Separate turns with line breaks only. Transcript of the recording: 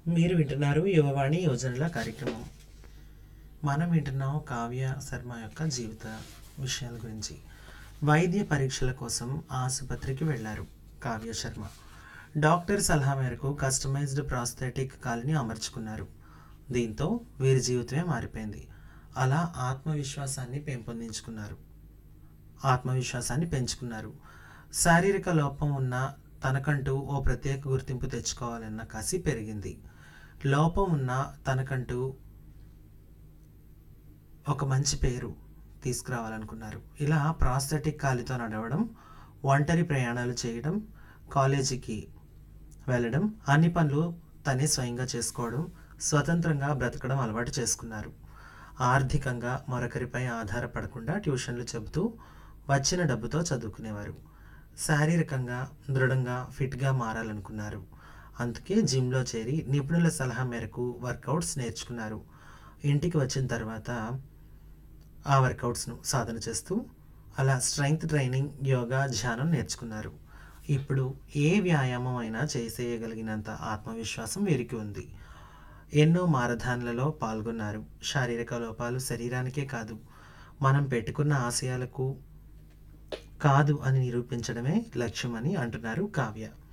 మీరు వింటున్నారు యువవాణి యోజనల కార్యక్రమం మనం వింటున్నాం కావ్య శర్మ యొక్క జీవిత విషయాల గురించి వైద్య పరీక్షల కోసం ఆసుపత్రికి వెళ్ళారు కావ్య శర్మ డాక్టర్ సలహా మేరకు కస్టమైజ్డ్ ప్రాస్థెటిక్ కాలిని అమర్చుకున్నారు దీంతో వీరి జీవితమే మారిపోయింది అలా ఆత్మవిశ్వాసాన్ని పెంపొందించుకున్నారు ఆత్మవిశ్వాసాన్ని పెంచుకున్నారు శారీరక లోపం ఉన్న తనకంటూ ఓ ప్రత్యేక గుర్తింపు తెచ్చుకోవాలన్న కసి పెరిగింది లోపం ఉన్న తనకంటూ ఒక మంచి పేరు తీసుకురావాలనుకున్నారు ఇలా ప్రాస్థెటిక్ కాలితో నడవడం ఒంటరి ప్రయాణాలు చేయడం కాలేజీకి వెళ్ళడం అన్ని పనులు తనే స్వయంగా చేసుకోవడం స్వతంత్రంగా బ్రతకడం అలవాటు చేసుకున్నారు ఆర్థికంగా మరొకరిపై ఆధారపడకుండా ట్యూషన్లు చెబుతూ వచ్చిన డబ్బుతో చదువుకునేవారు శారీరకంగా దృఢంగా ఫిట్గా మారాలనుకున్నారు అందుకే జిమ్లో చేరి నిపుణుల సలహా మేరకు వర్కౌట్స్ నేర్చుకున్నారు ఇంటికి వచ్చిన తర్వాత ఆ వర్కౌట్స్ను సాధన చేస్తూ అలా స్ట్రెంగ్త్ ట్రైనింగ్ యోగా ధ్యానం నేర్చుకున్నారు ఇప్పుడు ఏ వ్యాయామం అయినా చేసేయగలిగినంత ఆత్మవిశ్వాసం వీరికి ఉంది ఎన్నో మారథాన్లలో పాల్గొన్నారు శారీరక లోపాలు శరీరానికే కాదు మనం పెట్టుకున్న ఆశయాలకు కాదు అని నిరూపించడమే లక్ష్యమని అంటున్నారు కావ్య